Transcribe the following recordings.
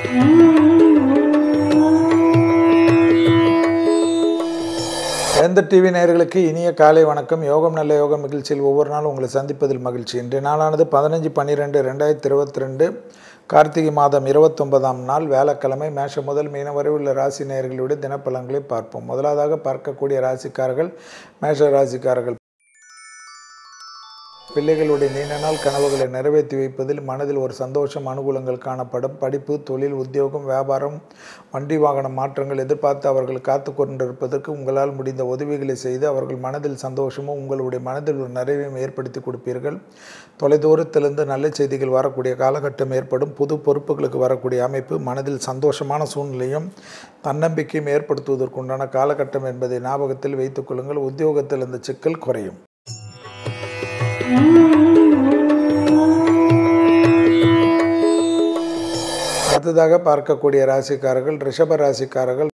எந்த டிவி நேயர்களுக்கு இனிய காலை வணக்கம் யோகம் நல்ல யோகம் நிகழ்ச்சியில் ஒவ்வொரு நாளும் உங்களை சந்திப்பதில் மகிழ்ச்சி இன்றைய நாளானது பதினஞ்சு பன்னிரெண்டு ரெண்டாயிரத்தி இருபத்தி ரெண்டு கார்த்திகை மாதம் இருபத்தொன்பதாம் நாள் வேலைக்கிழமை மேஷம் முதல் மீன வரை உள்ள ராசி நேயர்களுடைய தினப்பலன்களை பார்ப்போம் முதலாவதாக பார்க்கக்கூடிய ராசிக்காரர்கள் மேஷ ராசிக்காரர்கள் பிள்ளைகளுடைய நீண்ட நாள் கனவுகளை நிறைவேற்றி வைப்பதில் மனதில் ஒரு சந்தோஷம் அனுகூலங்கள் காணப்படும் படிப்பு தொழில் உத்தியோகம் வியாபாரம் வண்டி வாகன மாற்றங்கள் எதிர்பார்த்து அவர்கள் காத்து கொண்டிருப்பதற்கு உங்களால் முடிந்த உதவிகளை செய்து அவர்கள் மனதில் சந்தோஷமும் உங்களுடைய மனதில் ஒரு நிறைவையும் ஏற்படுத்தி கொடுப்பீர்கள் தொலைதூரத்திலிருந்து நல்ல செய்திகள் வரக்கூடிய காலகட்டம் ஏற்படும் புது பொறுப்புகளுக்கு வரக்கூடிய அமைப்பு மனதில் சந்தோஷமான சூழ்நிலையும் தன்னம்பிக்கையும் ஏற்படுத்துவதற்குண்டான காலகட்டம் என்பதை ஞாபகத்தில் வைத்துக் கொள்ளுங்கள் உத்தியோகத்தில் இந்த சிக்கல் குறையும் அடுத்ததாக பார்க்கக்கூடிய ராசிக்காரர்கள் ரிஷப ராசிக்காரர்கள்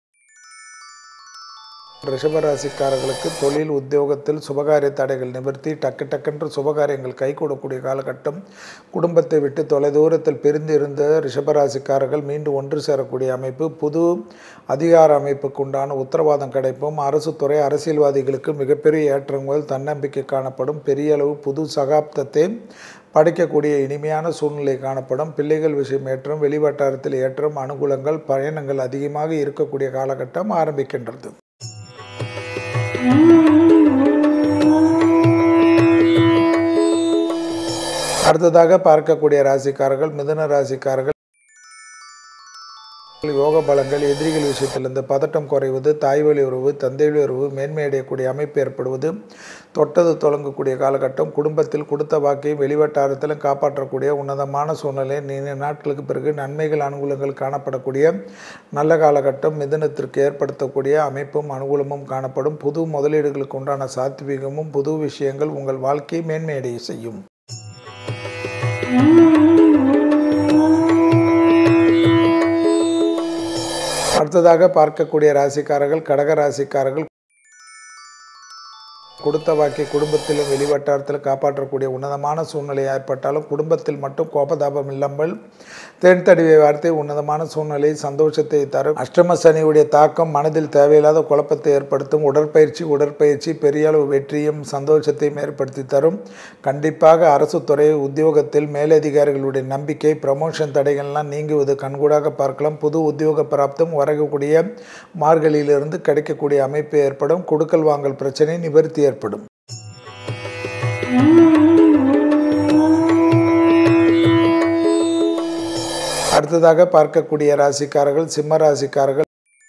ரிஷப ராசிக்காரர்களுக்கு தொழில் உத்தியோகத்தில் சுபகாரிய தடைகள் நிவர்த்தி டக்கு டக்கென்று சுபகாரியங்கள் கைகூடக்கூடிய காலகட்டம் குடும்பத்தை விட்டு தொலைதூரத்தில் பிரிந்து இருந்த ரிஷபராசிக்காரர்கள் மீண்டும் ஒன்று சேரக்கூடிய அமைப்பு புது அதிகார அமைப்புக்கு உண்டான உத்தரவாதம் கிடைப்பும் அரசு துறை அரசியல்வாதிகளுக்கு மிகப்பெரிய ஏற்றங்கள் தன்னம்பிக்கை காணப்படும் பெரிய அளவு புது சகாப்தத்தை படிக்கக்கூடிய இனிமையான சூழ்நிலை காணப்படும் பிள்ளைகள் விஷயம் ஏற்றம் வெளிவட்டாரத்தில் ஏற்றம் அனுகூலங்கள் பயணங்கள் அதிகமாக இருக்கக்கூடிய காலகட்டம் ஆரம்பிக்கின்றது அடுத்ததாக பார்க்கக்கூடிய ராசிக்காரர்கள் மிதுன ராசிக்காரர்கள் யோக பலங்கள் எதிரிகள் விஷயத்திலிருந்து பதட்டம் குறைவது தாய்வழி உறவு தந்தைவழி உறவு மேன்மை அடையக்கூடிய அமைப்பு ஏற்படுவது தொட்டது தொடங்கக்கூடிய காலகட்டம் குடும்பத்தில் கொடுத்த வாக்கையும் வெளிவட்டாரத்திலும் காப்பாற்றக்கூடிய உன்னதமான சூழ்நிலை நீண்ட நாட்களுக்கு பிறகு நன்மைகள் அனுகூலங்கள் காணப்படக்கூடிய நல்ல காலகட்டம் மிதனத்திற்கு ஏற்படுத்தக்கூடிய அமைப்பும் அனுகூலமும் காணப்படும் புது முதலீடுகளுக்கு உண்டான சாத்வீகமும் புது விஷயங்கள் உங்கள் வாழ்க்கையை மேன்மையடைய செய்யும் அடுத்ததாக பார்க்கக்கூடிய ராசிக்காரர்கள் கடக ராசிக்காரர்கள் கொடுத்த வாக்கை குடும்பத்திலும் வெளிவட்டாரத்தில் காப்பாற்றக்கூடிய உன்னதமான சூழ்நிலை ஏற்பட்டாலும் குடும்பத்தில் மட்டும் கோபதாபம் இல்லாமல் தேன் தடிவை வார்த்தை உன்னதமான சூழ்நிலை சந்தோஷத்தை தரும் அஷ்டம சனியுடைய தாக்கம் மனதில் தேவையில்லாத குழப்பத்தை ஏற்படுத்தும் உடற்பயிற்சி உடற்பயிற்சி பெரிய அளவு வெற்றியும் சந்தோஷத்தையும் ஏற்படுத்தி தரும் கண்டிப்பாக அரசு துறை உத்தியோகத்தில் மேலதிகாரிகளுடைய நம்பிக்கை ப்ரமோஷன் தடைகள்லாம் நீங்குவது கண்கூடாக பார்க்கலாம் புது உத்தியோக பிராப்தம் வரக்கூடிய மார்கழியிலிருந்து கிடைக்கக்கூடிய அமைப்பு ஏற்படும் கொடுக்கல் வாங்கல் பிரச்சனை நிவர்த்தி ஏற்படும் அடுத்ததாக பார்க்கக்கூடிய ராசிக்காரர்கள் சிம்ம ராசிக்காரர்கள்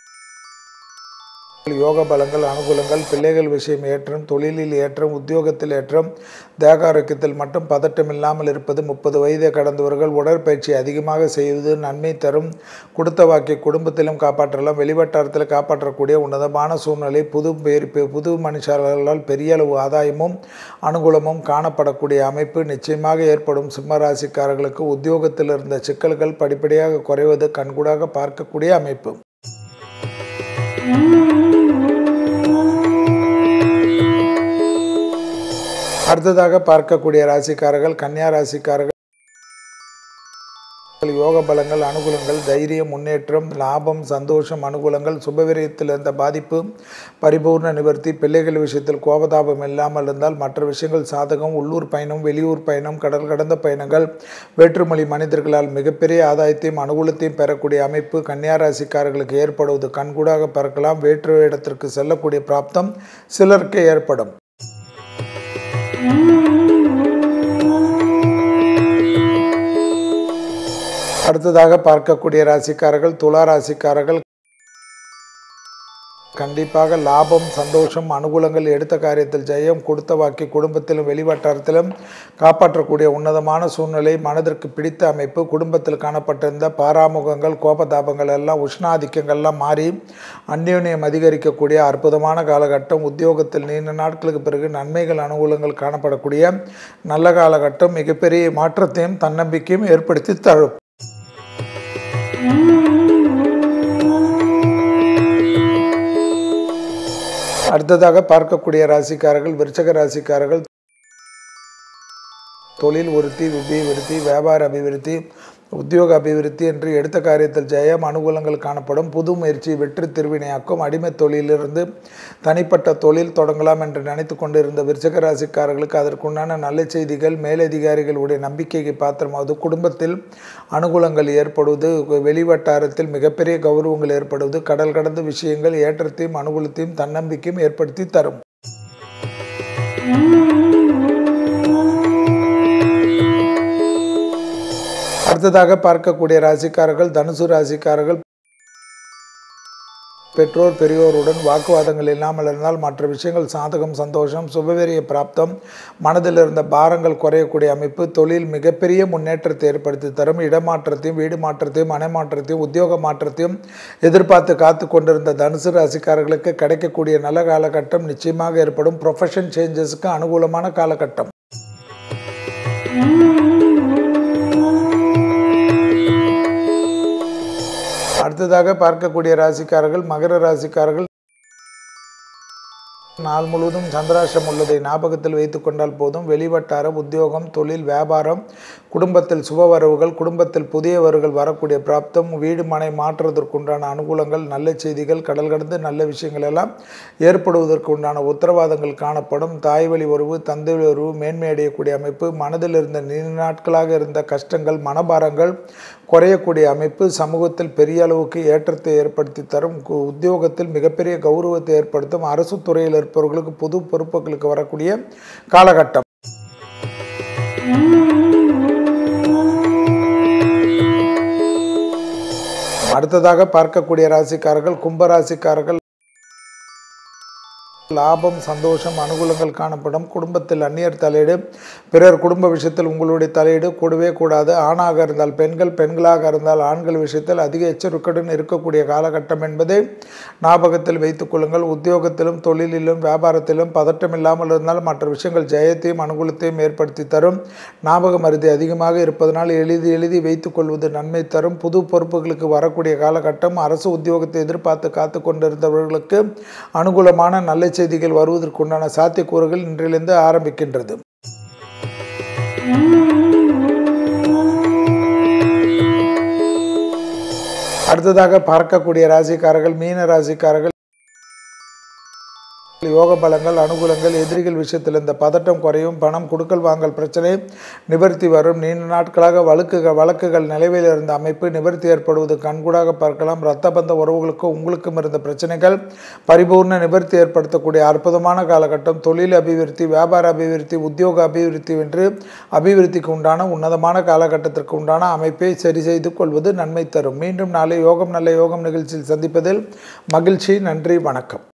யோக பலங்கள் அனுகூலங்கள் பிள்ளைகள் விஷயம் ஏற்றம் தொழிலில் ஏற்றம் உத்தியோகத்தில் ஏற்றம் தேக ஆரோக்கியத்தில் மட்டும் பதட்டம் இல்லாமல் இருப்பது முப்பது வயதை கடந்தவர்கள் உடற்பயிற்சி அதிகமாக செய்வது நன்மை தரும் கொடுத்த வாக்கை குடும்பத்திலும் காப்பாற்றலாம் வெளிவட்டாரத்தில் காப்பாற்றக்கூடிய உன்னதமான சூழ்நிலை புது பேர் புது மனுஷர்களால் பெரிய அளவு ஆதாயமும் அனுகூலமும் காணப்படக்கூடிய அமைப்பு நிச்சயமாக ஏற்படும் சிம்மராசிக்காரர்களுக்கு உத்தியோகத்தில் இருந்த சிக்கல்கள் படிப்படியாக குறைவது கண்கூடாக பார்க்கக்கூடிய அமைப்பு அடுத்ததாக பார்க்கக்கூடிய ராசிக்காரர்கள் கன்னியா ராசிக்காரர்கள் யோக பலங்கள் அனுகூலங்கள் தைரியம் முன்னேற்றம் லாபம் சந்தோஷம் அனுகூலங்கள் சுபவிரயத்தில் இருந்த பாதிப்பு பரிபூர்ண நிவர்த்தி பிள்ளைகள் விஷயத்தில் கோபதாபம் இல்லாமல் இருந்தால் மற்ற விஷயங்கள் சாதகம் உள்ளூர் பயணம் வெளியூர் பயணம் கடல் கடந்த பயணங்கள் வேற்றுமொழி மனிதர்களால் மிகப்பெரிய ஆதாயத்தையும் அனுகூலத்தையும் பெறக்கூடிய அமைப்பு கன்னியாராசிக்காரர்களுக்கு ஏற்படுவது கண்கூடாக பறக்கலாம் வேற்று இடத்திற்கு செல்லக்கூடிய பிராப்தம் சிலருக்கு ஏற்படும் அடுத்ததாக பார்க்கக்கூடிய ராசிக்காரர்கள் துலா ராசிக்காரர்கள் கண்டிப்பாக லாபம் சந்தோஷம் அனுகூலங்கள் எடுத்த காரியத்தில் ஜெயம் கொடுத்த வாக்கி குடும்பத்திலும் வெளிவட்டாரத்திலும் காப்பாற்றக்கூடிய உன்னதமான சூழ்நிலை மனதிற்கு பிடித்த அமைப்பு குடும்பத்தில் காணப்பட்டிருந்த பாராமுகங்கள் கோபதாபங்கள் எல்லாம் உஷ்ணாதிக்கங்கள்லாம் மாறி அந்யோன்யம் அதிகரிக்கக்கூடிய அற்புதமான காலகட்டம் உத்தியோகத்தில் நீண்ட நாட்களுக்கு பிறகு நன்மைகள் அனுகூலங்கள் காணப்படக்கூடிய நல்ல காலகட்டம் மிகப்பெரிய மாற்றத்தையும் தன்னம்பிக்கையும் ஏற்படுத்தி தரும் அடுத்ததாக பார்க்கக்கூடிய ராசிக்காரர்கள் விருச்சக ராசிக்காரர்கள் தொழில் விருத்தி விருத்தி விருத்தி வியாபார அபிவிருத்தி உத்தியோக அபிவிருத்தி என்று எடுத்த காரியத்தில் ஜெயம் அனுகூலங்கள் காணப்படும் புது முயற்சி வெற்றி திருவினையாக்கும் அடிமை தொழிலிருந்து தனிப்பட்ட தொழில் தொடங்கலாம் என்று நினைத்து கொண்டிருந்த விருச்சக ராசிக்காரர்களுக்கு அதற்குண்டான நல்ல செய்திகள் மேலதிகாரிகளுடைய நம்பிக்கைக்கு பாத்திரமாவது குடும்பத்தில் அனுகூலங்கள் ஏற்படுவது வெளிவட்டாரத்தில் மிகப்பெரிய கௌரவங்கள் ஏற்படுவது கடல் கடந்த விஷயங்கள் ஏற்றத்தையும் அனுகூலத்தையும் தன்னம்பிக்கையும் ஏற்படுத்தி தரும் அடுத்ததாக பார்க்கக்கூடிய ராசிக்காரர்கள் தனுசு ராசிக்காரர்கள் பெற்றோர் பெரியோருடன் வாக்குவாதங்கள் இல்லாமல் இருந்தால் மற்ற விஷயங்கள் சாதகம் சந்தோஷம் சுபவெரிய பிராப்தம் மனதில் இருந்த பாரங்கள் குறையக்கூடிய அமைப்பு தொழில் மிகப்பெரிய முன்னேற்றத்தை ஏற்படுத்தி தரும் இடமாற்றத்தையும் வீடு மாற்றத்தையும் மனை மாற்றத்தையும் உத்தியோக மாற்றத்தையும் எதிர்பார்த்து காத்து கொண்டிருந்த தனுசு ராசிக்காரர்களுக்கு கிடைக்கக்கூடிய நல்ல காலகட்டம் நிச்சயமாக ஏற்படும் ப்ரொஃபஷன் சேஞ்சஸுக்கு அனுகூலமான காலகட்டம் அடுத்ததாக பார்க்கக்கூடிய ராசிக்காரர்கள் மகர ராசிக்காரர்கள் நாள் முழுவதும் சந்திராஷ்டம் உள்ளதை ஞாபகத்தில் வைத்து கொண்டால் போதும் வெளிவட்டார உத்தியோகம் தொழில் வியாபாரம் குடும்பத்தில் சுபவரவுகள் குடும்பத்தில் புதியவர்கள் வரக்கூடிய பிராப்தம் வீடு மனை மாற்றுவதற்குண்டான அனுகூலங்கள் நல்ல செய்திகள் கடல் கடந்து நல்ல விஷயங்கள் எல்லாம் ஏற்படுவதற்கு உண்டான உத்தரவாதங்கள் காணப்படும் தாய் வழி உறவு தந்தை வழி உறவு மேன்மை அடையக்கூடிய அமைப்பு மனதில் இருந்த நீண்ட நாட்களாக இருந்த கஷ்டங்கள் மனபாரங்கள் குறையக்கூடிய அமைப்பு சமூகத்தில் பெரிய அளவுக்கு ஏற்றத்தை ஏற்படுத்தி தரும் உத்தியோகத்தில் மிகப்பெரிய கௌரவத்தை ஏற்படுத்தும் அரசு துறையில் இருப்பவர்களுக்கு புது பொறுப்புகளுக்கு வரக்கூடிய காலகட்டம் அடுத்ததாக பார்க்கக்கூடிய ராசிக்காரர்கள் கும்ப ராசிக்காரர்கள் லாபம் சந்தோஷம் அனுகூலங்கள் காணப்படும் குடும்பத்தில் அந்நியர் தலையீடு பிறர் குடும்ப விஷயத்தில் உங்களுடைய தலையீடு கூடவே கூடாது ஆணாக இருந்தால் பெண்கள் பெண்களாக இருந்தால் ஆண்கள் விஷயத்தில் அதிக எச்சரிக்கையுடன் இருக்கக்கூடிய காலகட்டம் என்பதை ஞாபகத்தில் வைத்துக் கொள்ளுங்கள் உத்தியோகத்திலும் தொழிலிலும் வியாபாரத்திலும் பதட்டம் இல்லாமல் இருந்தால் மற்ற விஷயங்கள் ஜெயத்தையும் அனுகூலத்தையும் ஏற்படுத்தி தரும் ஞாபக மருதி அதிகமாக இருப்பதனால் எளிது எழுதி வைத்துக் கொள்வது நன்மை தரும் புது பொறுப்புகளுக்கு வரக்கூடிய காலகட்டம் அரசு உத்தியோகத்தை எதிர்பார்த்து காத்து கொண்டிருந்தவர்களுக்கு அனுகூலமான நல்ல செய்திகள் வருவதற்குண்டான சாத்தியக்கூறுகள் இன்றிலிருந்து ஆரம்பிக்கின்றது அடுத்ததாக பார்க்கக்கூடிய ராசிக்காரர்கள் மீன ராசிக்காரர்கள் யோக பலங்கள் அனுகூலங்கள் எதிரிகள் விஷயத்தில் இந்த பதட்டம் குறையும் பணம் கொடுக்கல் வாங்கல் பிரச்சனை நிவர்த்தி வரும் நீண்ட நாட்களாக வழக்குகள் வழக்குகள் நிலவில் இருந்த அமைப்பு நிவர்த்தி ஏற்படுவது கண்கூடாக பார்க்கலாம் இரத்த பந்த உறவுகளுக்கும் உங்களுக்கும் இருந்த பிரச்சனைகள் பரிபூர்ண நிவர்த்தி ஏற்படுத்தக்கூடிய அற்புதமான காலகட்டம் தொழில் அபிவிருத்தி வியாபார அபிவிருத்தி உத்தியோக அபிவிருத்தி என்று அபிவிருத்திக்கு உண்டான உன்னதமான காலகட்டத்திற்கு உண்டான அமைப்பை சரி செய்து கொள்வது நன்மை தரும் மீண்டும் நாளை யோகம் நல்ல யோகம் நிகழ்ச்சியில் சந்திப்பதில் மகிழ்ச்சி நன்றி வணக்கம்